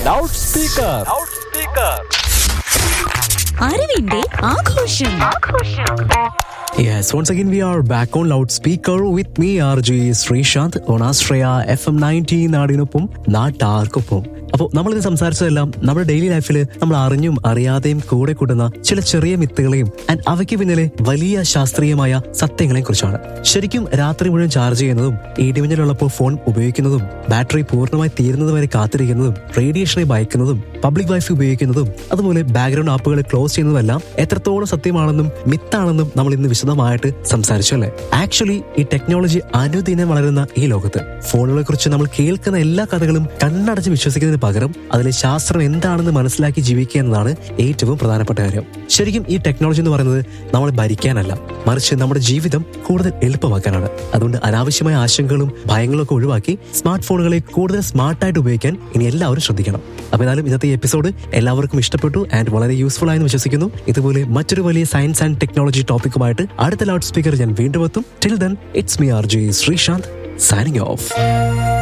loud speaker അറിവിന്റെ ആഘോഷം Yes, once again we are back on loudspeaker with me RJ Sreesanth on Astraya FM 90 നാടിനൊപ്പം നാട്ടാർക്കൊപ്പം അപ്പോൾ നമ്മൾ ഇന്ന് സംസാരിച്ചതെല്ലാം നമ്മുടെ ഡെയിലി ലൈഫിൽ നമ്മൾ അറിഞ്ഞും അറിയാതെയും കൂടെ കൂട്ടുന്ന ചില ചെറിയ മിത്തുകളെയും ആൻഡ് അവയ്ക്ക് പിന്നിലെ വലിയ ശാസ്ത്രീയമായ സത്യങ്ങളെയും കുറിച്ചാണ് ശരിക്കും രാത്രി മുഴുവൻ ചാർജ് ചെയ്യുന്നതും ഇടിമിന്നലുള്ളപ്പോൾ ഫോൺ ഉപയോഗിക്കുന്നതും ബാറ്ററി പൂർണ്ണമായി തീരുന്നത് വരെ കാത്തിരിക്കുന്നതും റേഡിയേഷനെ ഭയക്കുന്നതും പബ്ലിക് വൈഫൈ ഉപയോഗിക്കുന്നതും അതുപോലെ ബാക്ക്ഗ്രൗണ്ട് ആപ്പുകൾ ക്ലോസ് ചെയ്യുന്നതെല്ലാം എത്രത്തോളം സത്യമാണെന്നും മിത്താണെന്നും നമ്മൾ ഇന്ന് വിശദമായിട്ട് സംസാരിച്ചു അല്ലേ ആക്ച്വലി ഈ ടെക്നോളജി അനുദിനം വളരുന്ന ഈ ലോകത്ത് ഫോണുകളെ കുറിച്ച് നമ്മൾ കേൾക്കുന്ന എല്ലാ കഥകളും കണ്ണടച്ച് വിശ്വസിക്കുന്നതിന് പകരം അതിലെ ശാസ്ത്രം എന്താണെന്ന് മനസ്സിലാക്കി ജീവിക്കുക എന്നതാണ് ഏറ്റവും പ്രധാനപ്പെട്ട കാര്യം ശരിക്കും ഈ ടെക്നോളജി എന്ന് പറയുന്നത് നമ്മളെ ഭരിക്കാനല്ല മറിച്ച് നമ്മുടെ ജീവിതം കൂടുതൽ എളുപ്പമാക്കാനാണ് അതുകൊണ്ട് അനാവശ്യമായ ആശങ്കകളും ഭയങ്ങളും ഒക്കെ ഒഴിവാക്കി സ്മാർട്ട് ഫോണുകളെ കൂടുതൽ സ്മാർട്ടായിട്ട് ഉപയോഗിക്കാൻ ഇനി എല്ലാവരും ശ്രദ്ധിക്കണം അപ്പൊ എന്നാലും ഇന്നത്തെ ഈ എപ്പിസോഡ് എല്ലാവർക്കും ഇഷ്ടപ്പെട്ടു ആൻഡ് വളരെ യൂസ്ഫുൾ ആയെന്ന് വിശ്വസിക്കുന്നു ഇതുപോലെ മറ്റൊരു വലിയ സയൻസ് ആൻഡ് ടെക്നോളജി ടോപ്പിക്കുമായിട്ട് അടുത്ത ലൗഡ് സ്പീക്കർ ഞാൻ വീണ്ടും എത്തും till then it's me R J Sreesanth signing of